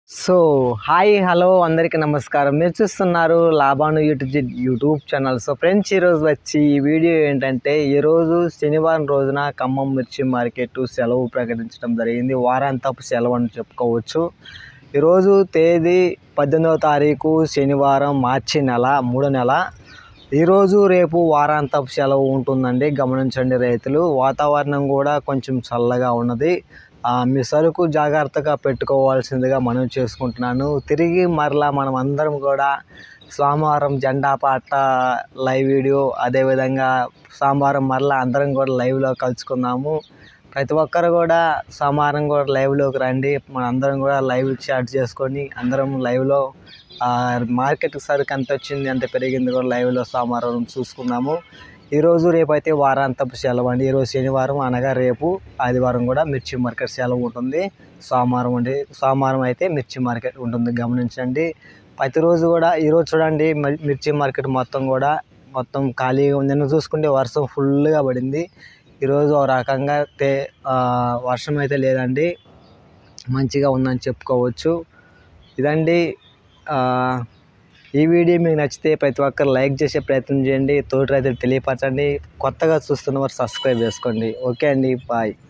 so hi hello అందరికీ నమస్కారం మీరు చూస్తున్నారు లాభాను YouTube YouTube channel so friends ఈరోజు వచ్చి ఈ వీడియో ఏంటంటే ఈరోజు శనివారం రోజున ఖమ్మం మిర్చి మార్కెట్ సెలవు ప్రకటించడం జరిగింది వారాంతపు సెలవు అని చెప్పుకోవచ్చు ఈరోజు తేదీ పద్దెనిమిదవ తారీఖు శనివారం మార్చి నెల మూడో నెల ఈరోజు రేపు వారాంతపు సెలవు ఉంటుందండి గమనించండి రైతులు వాతావరణం కూడా కొంచెం చల్లగా ఉన్నది ఆ, మీ సరుకు జాగ్రత్తగా పెట్టుకోవాల్సిందిగా మనం చేసుకుంటున్నాను తిరిగి మరలా మనం అందరం కూడా సోమవారం జెండా పాట లైవ్ వీడియో అదేవిధంగా సోమవారం మరలా అందరం కూడా లైవ్లో కలుసుకుందాము ప్రతి ఒక్కరు కూడా సోమవారం కూడా లైవ్లోకి రండి మన అందరం కూడా లైవ్ చాట్ చేసుకొని అందరం లైవ్లో మార్కెట్ సరుకు ఎంత వచ్చింది ఎంత పెరిగింది కూడా లైవ్లో సోమవారం చూసుకుందాము ఈరోజు రేపు అయితే వారాంతపు సెలవు అండి ఈరోజు శనివారం అనగా రేపు ఆదివారం కూడా మిర్చి మార్కెట్ సెలవు ఉంటుంది సోమవారం ఉండి సోమవారం అయితే మిర్చి మార్కెట్ ఉంటుంది గమనించండి ప్రతిరోజు కూడా ఈరోజు చూడండి మి- మిర్చి మార్కెట్ మొత్తం కూడా మొత్తం ఖాళీగా ఉంది నిన్న చూసుకుంటే వర్షం ఫుల్గా పడింది ఈరోజు ఒక రకంగా తే ఆ, వర్షం అయితే లేదండి మంచిగా ఉందని చెప్పుకోవచ్చు ఇదండి ఆ, ఈ వీడియో మీకు నచ్చితే ప్రతి ఒక్కరు లైక్ చేసే ప్రయత్నం చేయండి తోటి రైతులు తెలియపరచండి కొత్తగా చూస్తున్న వారు సబ్స్క్రైబ్ చేసుకోండి ఓకే అండి బాయ్